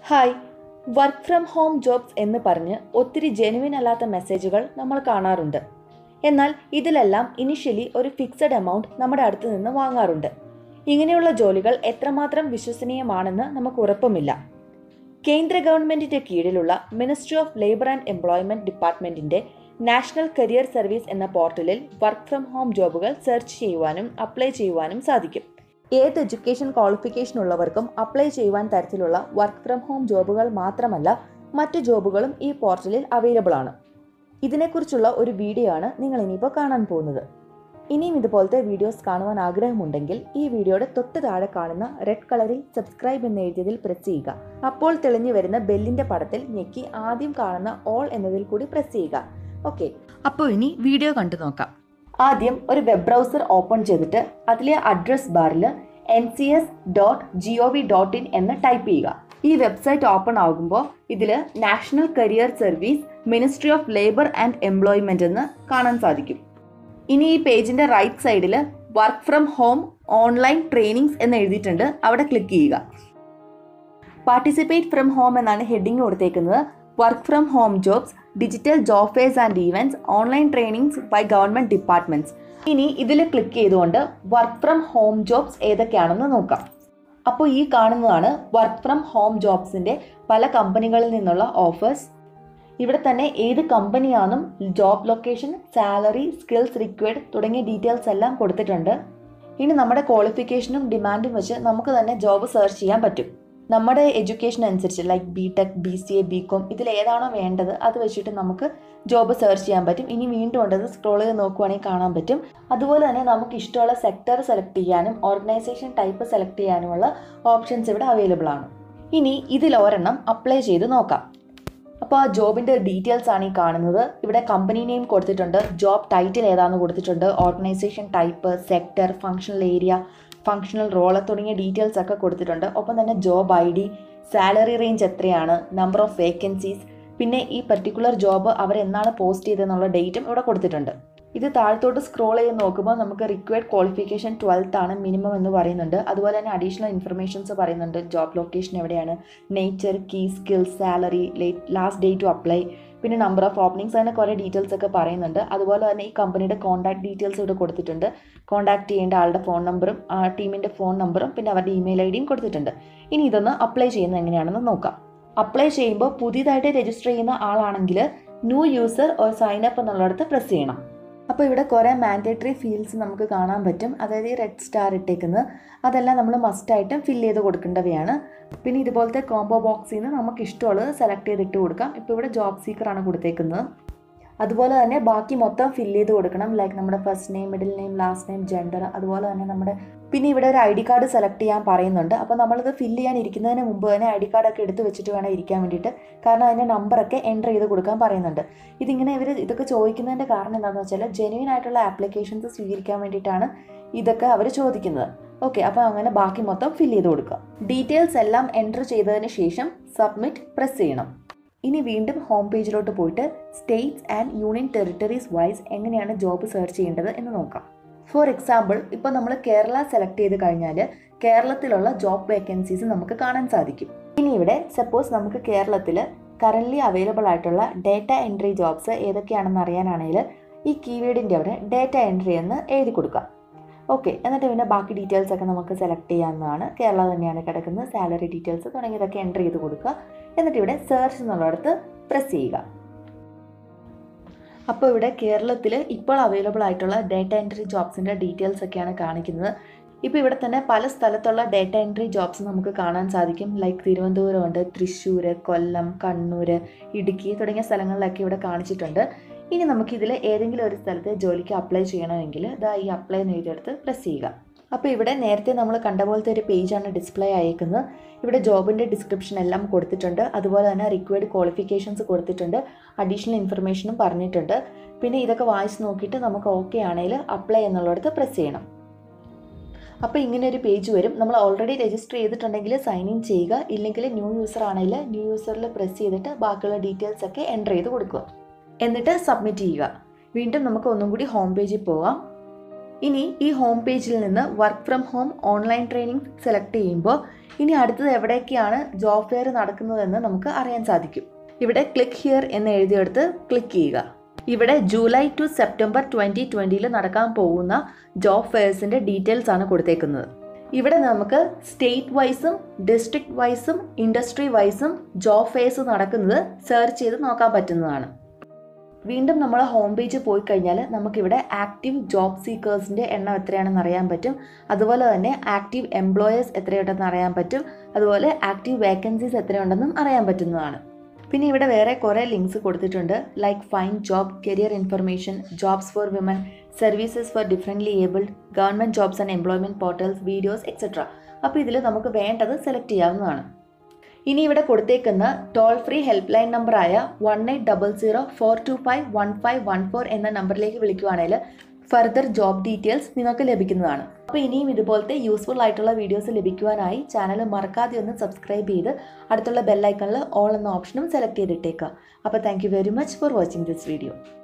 hi work from home jobs എന്ന് പറഞ്ഞ് ഒത്തിരി ജെനുവിൻ അല്ലാത്ത മെസ്സേജുകൾ നമ്മൾ കാണാറുണ്ട് എന്നാൽ ഇതിലെല്ലാം ഇനിഷ്യലി ഒരു ഫിക്സഡ് എമൗണ്ട് നമ്മുടെ അടുത്ത് നിന്ന് വാങ്ങാറുണ്ട് ഇങ്ങനെയുള്ള ജോലികൾ എത്രമാത്രം വിശ്വസനീയമാണെന്ന് നമുക്ക് ഉറപ്പുമില്ല കേന്ദ്ര ഗവൺമെന്റിന്റെ കീഴിലുള്ള ministry of labour and employment ഡിപ്പാർട്ട്മെന്റിന്റെ നാഷണൽ കരിയർ സർവീസ് എന്ന പോർട്ടലിൽ വർക്ക് ഫ്രം ഹോം ജോബുകൾ സെർച്ച് ചെയ്യുവാനും അപ്ലൈ ചെയ്യുവാനും സാധിക്കും ഏത് എഡ്യൂക്കേഷൻ ക്വാളിഫിക്കേഷൻ ഉള്ളവർക്കും അപ്ലൈ ചെയ്യുവാൻ തരത്തിലുള്ള വർക്ക് ഫ്രം ഹോം ജോബുകൾ മാത്രമല്ല മറ്റ് ജോബുകളും ഈ പോർട്ടലിൽ അവൈലബിൾ ആണ് ഇതിനെക്കുറിച്ചുള്ള ഒരു വീഡിയോ ആണ് നിങ്ങൾ ഇനിയിപ്പോൾ കാണാൻ പോകുന്നത് ഇനിയും ഇതുപോലത്തെ വീഡിയോസ് കാണുവാൻ ആഗ്രഹമുണ്ടെങ്കിൽ ഈ വീഡിയോയുടെ തൊട്ട് താഴെ കാണുന്ന റെഡ് കളറിൽ സബ്സ്ക്രൈബ് എന്ന് എഴുതിയതിൽ പ്രസ് ചെയ്യുക അപ്പോൾ തെളിഞ്ഞു വരുന്ന ബെല്ലിന്റെ പടത്തിൽ ഞെക്കി ആദ്യം കാണുന്ന ഓൾ എന്നതിൽ കൂടി പ്രസ് ചെയ്യുക ഓക്കെ അപ്പോൾ ഇനി വീഡിയോ കണ്ടു നോക്കാം ആദ്യം ഒരു വെബ് ബ്രൗസർ ഓപ്പൺ ചെയ്തിട്ട് അതിലെ അഡ്രസ് ബാറിൽ N C S dot G O V dot in എന്ന് ടൈപ്പ് ചെയ്യുക ഈ വെബ്സൈറ്റ് ഓപ്പൺ ആകുമ്പോൾ ഇതിൽ national career service ministry of labour and employment എന്ന് കാണാൻ സാധിക്കും ഇനി ഈ പേജിന്റെ റൈറ്റ് സൈഡിൽ work from home online trainings എന്ന് എഴുതിയിട്ടുണ്ട് അവിടെ ക്ലിക്ക് ചെയ്യുക പാർട്ടിസിപ്പേറ്റ് ഫ്രം ഹോം എന്നാണ് ഹെഡിങ് കൊടുത്തേക്കുന്നത് work from home jobs digital job fairs and events online trainings by government departments ഇനി ഇതിൽ ക്ലിക്ക് ചെയ്തുകൊണ്ട് വർക്ക് ഫ്രം ഹോം ജോബ്സ് ഏതൊക്കെയാണെന്ന് നോക്കാം അപ്പോൾ ഈ കാണുന്നതാണ് വർക്ക് ഫ്രം ഹോം ജോബ്സിന്റെ പല കമ്പനികളിൽ നിന്നുള്ള ഓഫേഴ്സ് ഇവിടെ തന്നെ ഏത് കമ്പനിയാണെന്നും job location salary skills required തുടങ്ങിയ ഡീറ്റെയിൽസ് എല്ലാം കൊടുത്തിട്ടുണ്ട് ഇനി നമ്മുടെ ക്വാളിഫിക്കേഷനും ഡിമാൻഡും വെച്ച് നമുക്ക് തന്നെ ജോബ് സെർച്ച് ചെയ്യാൻ പറ്റും നമ്മുടെ എഡ്യൂക്കേഷൻ അനുസരിച്ച് like B tech B C A B com ഇതിൽ ഏതാണോ വേണ്ടത് അത് വെച്ചിട്ട് നമുക്ക് ജോബ് സെർച്ച് ചെയ്യാൻ പറ്റും ഇനി വീണ്ടും ഉണ്ടത് സ്ക്രോൾ ചെയ്ത് നോക്കുവാണെങ്കിൽ കാണാൻ പറ്റും അതുപോലെ തന്നെ നമുക്ക് ഇഷ്ടമുള്ള സെക്ടർ സെലക്ട് ചെയ്യാനും ഓർഗനൈസേഷൻ ടൈപ്പ് സെലക്ട് ചെയ്യാനുമുള്ള ഓപ്ഷൻസ് ഇവിടെ അവൈലബിൾ ആണ് ഇനി ഇതിൽ ഒരെണ്ണം അപ്ലൈ ചെയ്ത് നോക്കാം അപ്പോൾ ആ ജോബിൻ്റെ ഡീറ്റെയിൽസ് ആണ് ഈ കാണുന്നത് ഇവിടെ കമ്പനി നെയിം കൊടുത്തിട്ടുണ്ട് ജോബ് ടൈറ്റിൽ ഏതാണെന്ന് കൊടുത്തിട്ടുണ്ട് organisation type sector functional area functional role തുടങ്ങിയ ഡീറ്റെയിൽസ് ഒക്കെ കൊടുത്തിട്ടുണ്ട് ഒപ്പം തന്നെ job I D salary range എത്രയാണ് നമ്പർ ഓഫ് വേക്കൻസീസ് പിന്നെ ഈ പർട്ടിക്കുലർ ജോബ് അവർ എന്നാണ് പോസ്റ്റ് ചെയ്തതെന്നുള്ള ഡേറ്റും ഇവിടെ കൊടുത്തിട്ടുണ്ട് ഇത് താഴത്തോട്ട് സ്ക്രോൾ ചെയ്ത് നോക്കുമ്പോൾ നമുക്ക് റിക്വയർഡ് ക്വാളിഫിക്കേഷൻ ട്വൽത്ത് ആണ് മിനിമം എന്ന് പറയുന്നുണ്ട് അതുപോലെ തന്നെ അഡീഷണൽ ഇൻഫർമേഷൻസ് പറയുന്നുണ്ട് ജോബ് ലൊക്കേഷൻ എവിടെയാണ് nature key skills salary late last day to apply പിന്നെ നമ്പർ ഓഫ് ഓപ്പണിങ്സ് അങ്ങനെ കുറേ ഡീറ്റെയിൽസ് ഒക്കെ പറയുന്നുണ്ട് അതുപോലെ തന്നെ ഈ കമ്പനിയുടെ കോൺടാക്ട് ഡീറ്റെയിൽസ് ഇവിടെ കൊടുത്തിട്ടുണ്ട് കോൺടാക്ട് ചെയ്യേണ്ട ആളുടെ ഫോൺ നമ്പറും ആ ടീമിൻ്റെ ഫോൺ നമ്പറും പിന്നെ അവരുടെ ഇമെയിൽ ഐ ഡിയും കൊടുത്തിട്ടുണ്ട് ഇനി ഇതൊന്ന് അപ്ലൈ ചെയ്യുന്നത് എങ്ങനെയാണെന്ന് നോക്കാം അപ്ലൈ ചെയ്യുമ്പോൾ പുതിയതായിട്ട് രജിസ്റ്റർ ചെയ്യുന്ന ആളാണെങ്കിൽ new user or sign up എന്നുള്ളിടത്ത് പ്രസ് ചെയ്യണം അപ്പോൾ ഇവിടെ കുറേ മാൻഡേറ്ററി ഫീൽഡ്സ് നമുക്ക് കാണാൻ പറ്റും അതായത് ഈ റെഡ് സ്റ്റാർ ഇട്ടേക്കുന്നത് അതെല്ലാം നമ്മൾ മസ്റ്റായിട്ടും ഫില്ല് ചെയ്ത് കൊടുക്കേണ്ടവയാണ് പിന്നെ ഇതുപോലത്തെ കോംബോ ബോക്സിൽ നിന്ന് നമുക്ക് ഇഷ്ടമുള്ളത് സെലക്ട് ചെയ്തിട്ട് കൊടുക്കാം ഇപ്പോൾ ഇവിടെ ജോബ് സീക്കറാണ് കൊടുത്തേക്കുന്നത് അതുപോലെ തന്നെ ബാക്കി മൊത്തം ഫില്ല് ചെയ്ത് കൊടുക്കണം ലൈക്ക് നമ്മുടെ first name middle name last name gender അതുപോലെ തന്നെ നമ്മുടെ പിന്നെ ഇവിടെ ഒരു ഐ ഡി കാർഡ് സെലക്ട് ചെയ്യാൻ പറയുന്നുണ്ട് അപ്പോൾ നമ്മളിത് ഫില്ല് ചെയ്യാൻ ഇരിക്കുന്നതിന് മുമ്പ് തന്നെ ഐ ഡി കാർഡൊക്കെ എടുത്ത് വെച്ചിട്ട് വേണം ഇരിക്കാൻ വേണ്ടിയിട്ട് കാരണം അതിൻ്റെ നമ്പറൊക്കെ എൻ്റർ ചെയ്ത് കൊടുക്കാൻ പറയുന്നുണ്ട് ഇതിങ്ങനെ ഇവർ ഇതൊക്കെ ചോദിക്കുന്നതിൻ്റെ കാരണം എന്താണെന്ന് വെച്ചാൽ ജെന്യൂൻ ആയിട്ടുള്ള ആപ്ലിക്കേഷൻസ് സ്വീകരിക്കാൻ വേണ്ടിയിട്ടാണ് ഇതൊക്കെ അവർ ചോദിക്കുന്നത് ഓക്കെ അപ്പോൾ അങ്ങനെ ബാക്കി മൊത്തം ഫില്ല് ചെയ്ത് കൊടുക്കുക ഡീറ്റെയിൽസ് എല്ലാം എൻ്റർ ചെയ്തതിന് ശേഷം സബ്മിറ്റ് പ്രസ് ചെയ്യണം ഇനി വീണ്ടും ഹോം പേജിലോട്ട് പോയിട്ട് states and union territories wise എങ്ങനെയാണ് ജോബ് സെർച്ച് ചെയ്യേണ്ടത് എന്ന് നോക്കാം ഫോർ എക്സാമ്പിൾ ഇപ്പോൾ നമ്മൾ കേരള സെലക്ട് ചെയ്ത് കഴിഞ്ഞാൽ കേരളത്തിലുള്ള ജോബ് വേക്കൻസീസ് നമുക്ക് കാണാൻ സാധിക്കും ഇനി ഇവിടെ സപ്പോസ് നമുക്ക് കേരളത്തിൽ കറൻ്റ്ലി അവൈലബിൾ ആയിട്ടുള്ള ഡേറ്റ എൻട്രി ജോബ്സ് ഏതൊക്കെയാണെന്ന് അറിയാനാണെങ്കിൽ ഈ കീവേഡിൻ്റെ അവിടെ ഡേറ്റ എൻട്രി എന്ന് എഴുതി കൊടുക്കാം ഓക്കെ എന്നിട്ട് പിന്നെ ബാക്കി ഡീറ്റെയിൽസ് ഒക്കെ നമുക്ക് സെലക്ട് ചെയ്യാവുന്നതാണ് കേരള തന്നെയാണ് കിടക്കുന്നത് സാലറി ഡീറ്റെയിൽസ് തുടങ്ങിയതൊക്കെ എൻ്റർ ചെയ്ത് കൊടുക്കുക എന്നിട്ട് ഇവിടെ സെർച്ച് എന്നുള്ളിടത്ത് പ്രസ് ചെയ്യുക അപ്പോൾ ഇവിടെ കേരളത്തിൽ ഇപ്പോൾ അവൈലബിൾ ആയിട്ടുള്ള ഡേറ്റ എൻട്രി ജോബ്സിൻ്റെ ഡീറ്റെയിൽസ് ഒക്കെയാണ് കാണിക്കുന്നത് ഇപ്പോൾ ഇവിടെ തന്നെ പല സ്ഥലത്തുള്ള ഡേറ്റ എൻട്രി ജോബ്സ് നമുക്ക് കാണാൻ സാധിക്കും ലൈക്ക് തിരുവനന്തപുരമുണ്ട് തൃശ്ശൂർ കൊല്ലം കണ്ണൂർ ഇടുക്കി തുടങ്ങിയ സ്ഥലങ്ങളിലൊക്കെ ഇവിടെ കാണിച്ചിട്ടുണ്ട് ഇനി നമുക്ക് ഇതിൽ ഏതെങ്കിലും ഒരു സ്ഥലത്ത് ജോലിക്ക് അപ്ലൈ ചെയ്യണമെങ്കിൽ ഇതാ ഈ അപ്ലൈ എന്ന് എഴുതിയെടുത്ത് പ്രസ് ചെയ്യുക അപ്പോൾ ഇവിടെ നേരത്തെ നമ്മൾ കണ്ട പോലത്തെ ഒരു പേജാണ് ഡിസ്പ്ലേ അയക്കുന്നത് ഇവിടെ ജോബിൻ്റെ ഡിസ്ക്രിപ്ഷൻ എല്ലാം കൊടുത്തിട്ടുണ്ട് അതുപോലെ തന്നെ റിക്വയർഡ് ക്വാളിഫിക്കേഷൻസ് കൊടുത്തിട്ടുണ്ട് അഡീഷണൽ ഇൻഫർമേഷനും പറഞ്ഞിട്ടുണ്ട് പിന്നെ ഇതൊക്കെ വായിച്ച് നോക്കിയിട്ട് നമുക്ക് ഓക്കെ ആണെങ്കിൽ അപ്ലൈ എന്നുള്ളിടത്ത് പ്രസ് ചെയ്യണം അപ്പോൾ ഇങ്ങനെ ഒരു പേജ് വരും നമ്മൾ ഓൾറെഡി രജിസ്റ്റർ ചെയ്തിട്ടുണ്ടെങ്കിൽ സൈൻ ഇൻ ചെയ്യുക ഇല്ലെങ്കിൽ ന്യൂ യൂസർ ആണെങ്കിൽ ന്യൂ യൂസറിൽ പ്രസ് ചെയ്തിട്ട് ബാക്കിയുള്ള ഡീറ്റെയിൽസ് ഒക്കെ എൻ്റർ ചെയ്ത് കൊടുക്കുക എന്നിട്ട് സബ്മിറ്റ് ചെയ്യുക വീണ്ടും നമുക്ക് ഒന്നും കൂടി ഹോം പേജിൽ പോവാം ഇനി ഈ ഹോം പേജിൽ നിന്ന് work from home online training select ചെയ്യുമ്പോൾ ഇനി അടുത്തത് എവിടേക്കാണ് ജോബ് ഫെയർ നടക്കുന്നതെന്ന് നമുക്ക് അറിയാൻ സാധിക്കും ഇവിടെ ക്ലിക്ക് ഹിയർ എന്ന് എഴുതിയെടുത്ത് ക്ലിക്ക് ചെയ്യുക ഇവിടെ ജൂലൈ ടു സെപ്റ്റംബർ ട്വൻറ്റി ട്വൻറ്റിയിൽ നടക്കാൻ പോകുന്ന ജോബ് ഫെയർസിൻ്റെ ഡീറ്റെയിൽസ് ആണ് കൊടുത്തേക്കുന്നത് ഇവിടെ നമുക്ക് സ്റ്റേറ്റ് വൈസും ഡിസ്ട്രിക്ട് വൈസും ഇൻഡസ്ട്രി വൈസും ജോബ് ഫെയർസ് നടക്കുന്നത് സെർച്ച് ചെയ്ത് നോക്കാൻ പറ്റുന്നതാണ് വീണ്ടും നമ്മൾ ഹോം പേജ് പോയി കഴിഞ്ഞാൽ നമുക്കിവിടെ ആക്റ്റീവ് ജോബ് സീക്കേഴ്സിൻ്റെ എണ്ണം എത്രയാണെന്ന് അറിയാൻ പറ്റും അതുപോലെ തന്നെ ആക്റ്റീവ് എംപ്ലോയേഴ്സ് എത്രയുണ്ടെന്ന് അറിയാൻ പറ്റും അതുപോലെ ആക്റ്റീവ് വേക്കൻസീസ് എത്രയുണ്ടെന്നും അറിയാൻ പറ്റുന്നതാണ് പിന്നെ ഇവിടെ വേറെ കുറേ ലിങ്ക്സ് കൊടുത്തിട്ടുണ്ട് like fine job career information jobs for women services for differently abled government jobs and employment portals videos etcetera അപ്പോൾ ഇതിൽ നമുക്ക് വേണ്ടത് സെലക്ട് ചെയ്യാവുന്നതാണ് ഇനി ഇവിടെ കൊടുത്തേക്കുന്ന ടോൾ ഫ്രീ ഹെൽപ്പ് ലൈൻ നമ്പറായ one eight double zero four two five one five one four എന്ന നമ്പറിലേക്ക് വിളിക്കുവാണെങ്കിൽ ഫർദർ ജോബ് ഡീറ്റെയിൽസ് നിങ്ങൾക്ക് ലഭിക്കുന്നതാണ് അപ്പോൾ ഇനിയും ഇതുപോലത്തെ യൂസ്ഫുൾ ആയിട്ടുള്ള വീഡിയോസ് ലഭിക്കുവാനായി ചാനൽ മറക്കാതെ ഒന്ന് സബ്സ്ക്രൈബ് ചെയ്ത് അടുത്തുള്ള ബെല്ലൈക്കണിൽ ഓൾ എന്ന ഓപ്ഷനും സെലക്ട് ചെയ്തിട്ടേക്കുക അപ്പോൾ thank you very much for watching this video